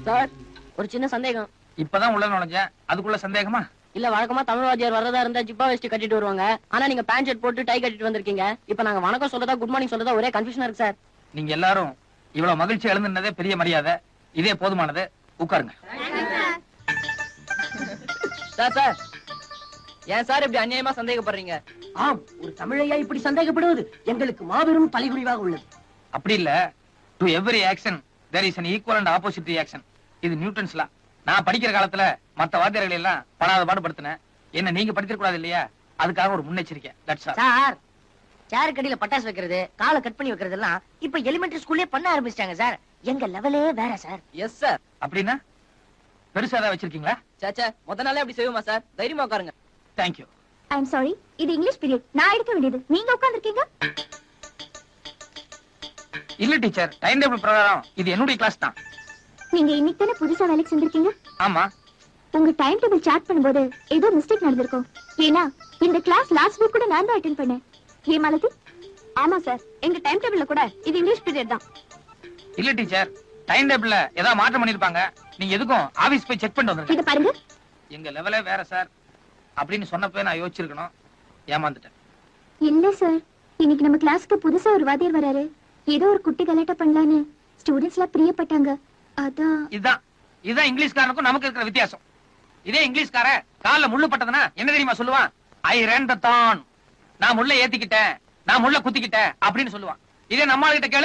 sir ஒரு சின்ன சந்தேகம் இப்பதான் உள்ள நுழைஞ்சேன் அதுக்குள்ள சந்தேகமா இல்ல வழக்கமா தமிழ் வாத்தியார் வரதா இருந்தா ஜிப்பா வெஸ்ட் கட்டிட்டு வருவாங்க ஆனா நீங்க பேண்ட் ஷர்ட் போட்டு டை கட்டிட்டு வந்திருக்கீங்க இப்ப நாங்க வணக்கம் சொல்றதா குட் மார்னிங் சொல்றதா ஒரே கன்ஃபியூஷனா இருக்கு சார் நீங்க எல்லாரும் இவ்வளவு மகிழ்ச்சி எழுந்துனதே பெரிய மரியாதை இதே போதுமானது உட்காருங்க சார் சார் ஏன் சார் இப்படி அநியாயமா சந்தேகப்படுறீங்க ஆம் ஒரு தமிழையா இப்படி சந்தேகப்படுவது எங்களுக்கு மாபெரும் தலைகுனிவாக உள்ளது அப்படி இல்ல to every action there is an equal and opposite reaction இது நியூட்டன்ஸ் லா நான் படிக்கிற காலத்துல மத்த வாத்தியர்களை எல்லாம் படாத பாடுபடுத்தினேன் என்ன நீங்க படித்திருக்க கூடாது இல்லையா அதுக்காக ஒரு முன்னெச்சரிக்கை தட்ஸ் ஆல் சார் சேர் கடியில பட்டாசு வைக்கிறது காலை கட் பண்ணி வைக்கிறது எல்லாம் இப்ப எலிமெண்டரி ஸ்கூல்லே பண்ண ஆரம்பிச்சிட்டாங்க சார் எங்க லெவலே வேற சார் எஸ் சார் அப்படின்னா பெருசா ஏதாவது வச்சிருக்கீங்களா சாச்சா முத நாளே அப்படி செய்வோமா சார் தைரியமா உட்காருங்க தேங்க்யூ ஐ எம் சாரி இது இங்கிலீஷ் பீரியட் நான் எடுக்க வேண்டியது நீங்க உட்கார்ந்திருக்கீங்க இல்ல டீச்சர் டைம் டேபிள் பிரகாரம் இது என்னுடைய கிளாஸ் தான் நீங்க இன்னைக்கு தானே புதுசா வேலைக்கு செஞ்சிருக்கீங்க ஆமா உங்க டைம் டேபிள் சாட் பண்ணும்போது ஏதோ மிஸ்டேக் நடந்திருக்கும் ஏன்னா இந்த கிளாஸ் லாஸ்ட் வீக் கூட நான் தான் அட்டென்ட் பண்ணேன் ஏ மாலதி ஆமா சார் எங்க டைம் டேபிள்ல கூட இது இங்கிலீஷ் பீரியட் தான் இல்ல டீச்சர் டைம் டேபிள்ல ஏதாவது மாற்றம் பண்ணிருப்பாங்க நீங்க எதுக்கும் ஆபீஸ் போய் செக் பண்ணிட்டு வந்துருங்க இத பாருங்க எங்க லெவலே வேற சார் அப்படின்னு சொன்னப்பவே நான் யோசிச்சிருக்கணும் ஏமாந்துட்டேன் இல்ல சார் இன்னைக்கு நம்ம கிளாஸ்க்கு புதுசா ஒரு வாத்தியார் வராரு ஏதோ ஒரு குட்டி கலாட்டா பண்ணலான்னு ஸ்டூடெண்ட்ஸ் எல்லாம் பிரியப்பட்டாங்க அதான் இதுதான் இதுதான் இங்கிலீஷ்காரனுக்கும் நமக்கு இருக்கிற வித்தியாசம் இதே இங்கிலீஷ்கார கால்ல முள்ளு பட்டதுன்னா என்ன தெரியுமா சொல்லுவான் ஐ ரேன் த தான் நான் முள்ள ஏத்திக்கிட்டேன் நான் முள்ள குத்திக்கிட்டேன் அப்படின்னு சொல்லுவான் இதே நம்ம கிட்ட கேளு